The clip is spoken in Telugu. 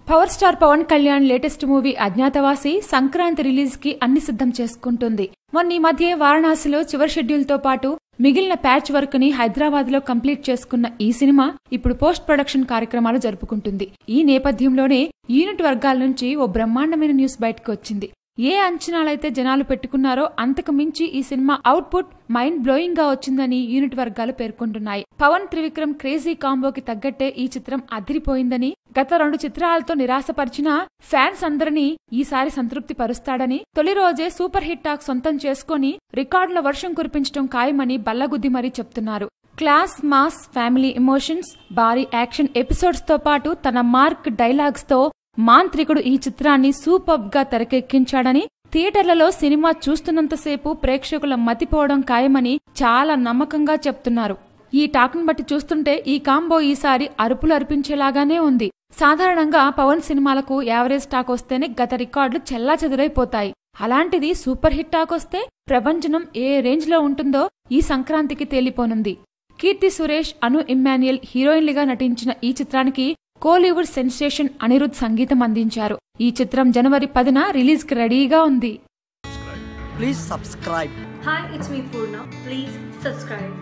Power star Pawan Kalyan latest movie Agnyaathavaasi Sankranti release కి అన్ని సిద్ధం చేసుకుంటుంది మొన్న ఈ మధ్య వారణాసిలో చివరి షెడ్యూల్ తో పాటు మిగిలిన ప్యాచ్ వర్క్ ని హైదరాబాద్ లో కంప్లీట్ చేసుకున్న ఈ సినిమా ఇప్పుడు పోస్ట్ ప్రొడక్షన్ కార్యక్రమాలు జరుపుకుంటుంది ఈ నేపథ్యంలోనే యూనిట్ వర్గాల నుంచి ఓ బ్రహ్మాండమైన న్యూస్ బయటకు వచ్చింది ఏ అంచనాలైతే జనాలు పెట్టుకున్నారో అంతకు మించి ఈ సినిమా అవుట్పుట్ మైండ్ బ్లోయింగ్ గా వచ్చిందని యూనిట్ వర్గాలు పేర్కొంటున్నాయి పవన్ త్రివిక్రమ్ క్రేజీ కాంబోకి తగ్గట్టే ఈ చిత్రం అదిరిపోయిందని గత రెండు చిత్రాలతో నిరాశపరిచిన ఫ్యాన్స్ అందరినీ ఈసారి సంతృప్తి పరుస్తాడని తొలి రోజే సూపర్ హిట్ టాక్ సొంతం చేసుకుని రికార్డుల వర్షం కురిపించడం ఖాయమని బల్లగుద్ది మరీ చెప్తున్నారు క్లాస్ మాస్ ఫ్యామిలీ ఎమోషన్స్ భారీ యాక్షన్ ఎపిసోడ్స్ తో పాటు తన మార్క్ డైలాగ్స్ తో మాంత్రికుడు ఈ చిత్రాన్ని సూపర్ గా తెరకెక్కించాడని థియేటర్లలో సినిమా చూస్తున్నంతసేపు ప్రేక్షకుల మతిపోవడం ఖాయమని చాలా నమ్మకంగా చెప్తున్నారు ఈ టాక్ను బట్టి చూస్తుంటే ఈ కాంబో ఈసారి అరుపులు అర్పించేలాగానే ఉంది సాధారణంగా పవన్ సినిమాలకు యావరేజ్ టాక్ వస్తేనే గత రికార్డులు చెల్లా చెదురైపోతాయి అలాంటిది సూపర్ హిట్ టాక్ వస్తే ప్రపంచనం ఏ రేంజ్ లో ఉంటుందో ఈ సంక్రాంతికి తేలిపోనుంది కీర్తి సురేష్ అను ఇమ్మాన్యుయల్ హీరోయిన్లుగా నటించిన ఈ చిత్రానికి కోలీవుడ్ సెన్సేషన్ అనిరుద్ సంగీతం అందించారు ఈ చిత్రం జనవరి పదిన రిలీజ్ కి రెడీగా ఉంది Please subscribe. Hi, it's me Purna. Please subscribe.